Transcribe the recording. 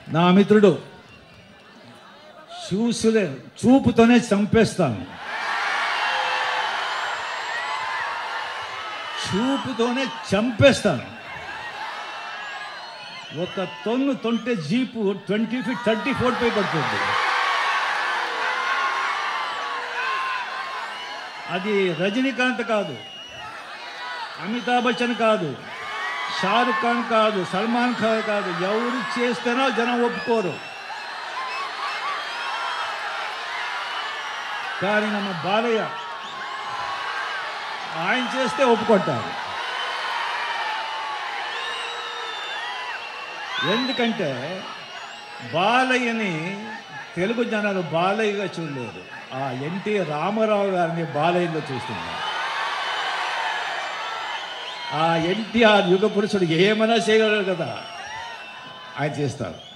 నా మిత్రుడు చూసులే చూపుతోనే చంపేస్తాను చూపుతోనే చంపేస్తాను ఒక తొన్ను తొంటే jeep twenty feet thirty four పై పడుతుంది అది రజనీకాంత్ కాదు అమితాబ్ బచ్చన్ కాదు షారుఖ్ ఖాన్ కాదు సల్మాన్ ఖాన్ కాదు ఎవరు చేస్తేనో జనం ఒప్పుకోరు కానీ ನಮ್ಮ బాలయ్య ఆయన చేస్తే ఒప్పుకుంటారు ఎందుకంటే బాలయ్యని తెలుగు జనాలు బాలయ్యగా చూడలేదు ఆ ఎన్టీ రామారావు గారిని బాలయ్యగా చూస్తున్నారు ఆ ఎన్టీఆర్ యుగ పురుషుడు ఏమైనా చేయగలరు కదా ఆయన చేస్తారు